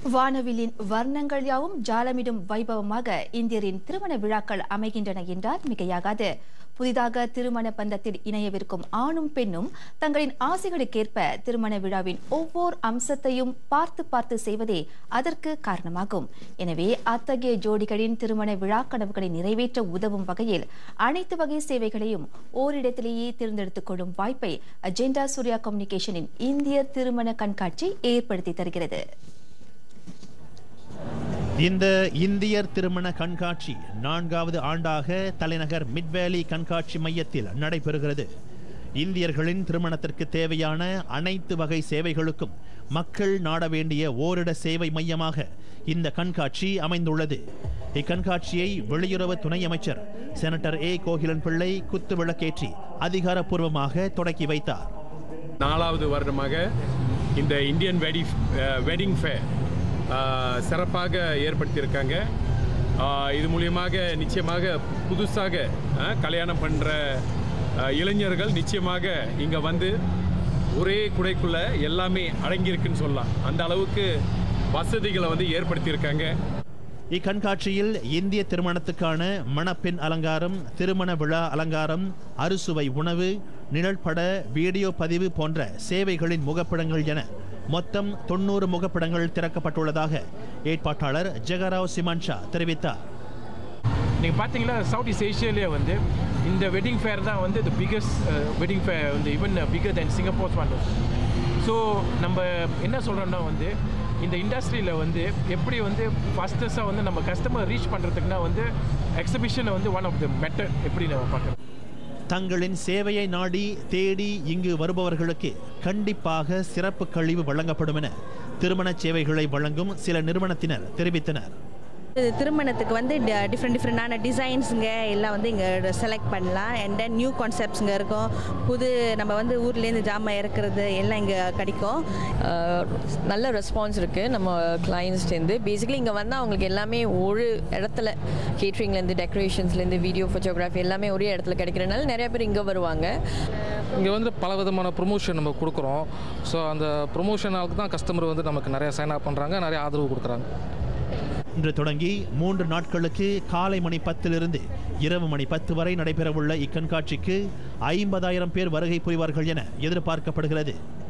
வானவில்லின் வர்ணங்கள் யாவும் ஜாலமிடும் வைபவமாக இந்தியரின் திருமண விழாக்கள் அமைகின்றன என்றால் மிகையாகாது புதிதாக திருமண பந்தத்தில் இணையவிருக்கும் ஆணும் பெண்ணும் தங்களின் ஆசைகளுக்கேற்ப திருமண விழாவின் ஒவ்வொரு அம்சத்தையும் பார்த்து பார்த்து செய்வதே அதற்கு காரணமாகும் எனவே அத்தகைய ஜோடிகளின் திருமண விழா கனவுகளை நிறைவேற்ற உதவும் வகையில் அனைத்து வகை சேவைகளையும் ஓரிடத்திலேயே தேர்ந்தெடுத்துக் கொள்ளும் வாய்ப்பை அஜெண்டா சூர்யா கம்யூனிகேஷனின் இந்திய திருமண கண்காட்சி ஏற்படுத்தி தருகிறது இந்த இந்தியர் திருமண கண்காட்சி நான்காவது ஆண்டாக தலைநகர் மிட்வேலி கண்காட்சி மையத்தில் நடைபெறுகிறது இந்தியர்களின் திருமணத்திற்கு தேவையான அனைத்து வகை சேவைகளுக்கும் மக்கள் நாட வேண்டிய ஓரிட சேவை மையமாக இந்த கண்காட்சி அமைந்துள்ளது இக்கண்காட்சியை வெளியுறவு துணை அமைச்சர் செனட்டர் ஏ கோகிலன் பிள்ளை குத்து விளக்கேற்றி அதிகாரப்பூர்வமாக தொடக்கி வைத்தார் நாலாவது வருடமாக இந்த இந்தியன் வெடி வெட்டிங் ஃபேர் சிறப்பாக ஏற்படுத்தியிருக்காங்க ஆஹ் இது மூலியமாக நிச்சயமாக புதுசாக ஆஹ் கல்யாணம் பண்ணுற இளைஞர்கள் நிச்சயமாக இங்கே வந்து ஒரே குடைக்குள்ள எல்லாமே அடங்கியிருக்குன்னு சொல்லலாம் அந்த அளவுக்கு வசதிகளை வந்து ஏற்படுத்தியிருக்காங்க இக்கண்காட்சியில் இந்திய திருமணத்துக்கான மணப்பெண் அலங்காரம் திருமண விழா அலங்காரம் அறுசுவை உணவு நிழற்பட வீடியோ பதிவு போன்ற சேவைகளின் முகப்படங்கள் என மொத்தம் தொண்ணூறு முகப்படங்கள் திறக்கப்பட்டுள்ளதாக ஏற்பாட்டாளர் ஜெகராவ் சிமான்ஷா தெரிவித்தார் நீங்கள் பார்த்தீங்கன்னா சவுத் ஈஸ்ட் ஏஷியாலே வந்து இந்த வெட்டிங் ஃபேர் தான் வந்து த பிகஸ்ட் வெட்டிங் ஃபேர் வந்து even bigger than Singapore's one so நம்ம என்ன சொல்கிறோம்னா வந்து இந்த இண்டஸ்ட்ரியில் வந்து எப்படி வந்து ஃபஸ்டஸ்ட்டாக வந்து நம்ம கஸ்டமர் ரீச் பண்ணுறதுக்குனா வந்து எக்ஸிபிஷனை வந்து ஒன் ஆஃப் த மெத்தட் எப்படி நம்ம பார்க்குறோம் தங்களின் சேவையை நாடி தேடி இங்கு வருபவர்களுக்கு கண்டிப்பாக சிறப்பு கழிவு வழங்கப்படும் என திருமண சேவைகளை வழங்கும் சில நிறுவனத்தினர் தெரிவித்தனர் இது திருமணத்துக்கு வந்து டிஃப்ரெண்ட் டிஃப்ரெண்டான டிசைன்ஸுங்க எல்லாம் வந்து இங்கே செலக்ட் பண்ணலாம் அண்ட் தென் நியூ கான்செப்ட்ஸுங்க இருக்கும் புது நம்ம வந்து ஊர்லேருந்து ஜாமான் இறக்குறது எல்லாம் இங்கே கிடைக்கும் ஆஹ் நல்ல ரெஸ்பான்ஸ் இருக்குது நம்ம கிளைண்ட்ஸ்லேருந்து பேசிக்கலி இங்கே வந்தால் அவங்களுக்கு எல்லாமே ஒரு இடத்துல கேட்ரிங்லேருந்து டெக்கரேஷன்ஸ்லேருந்து வீடியோ ஃபோட்டோகிராஃபி எல்லாமே ஒரே இடத்துல கிடைக்கிறனால நிறைய பேர் இங்கே வருவாங்க இங்கே வந்து பல விதமான ப்ரொமோஷன் நம்ம கொடுக்குறோம் ஸோ அந்த ப்ரொமோஷனாலுக்கு தான் கஸ்டமர் வந்து நமக்கு நிறைய சைன் அப் பண்ணுறாங்க நிறைய ஆதரவு கொடுக்குறாங்க இன்று தொடங்கி மூன்று நாட்களுக்கு காலை மணி பத்திலிருந்து இரவு மணி பத்து வரை நடைபெறவுள்ள இக்கண்காட்சிக்கு ஐம்பதாயிரம் பேர் வருகை புரிவார்கள் என எதிர்பார்க்கப்படுகிறது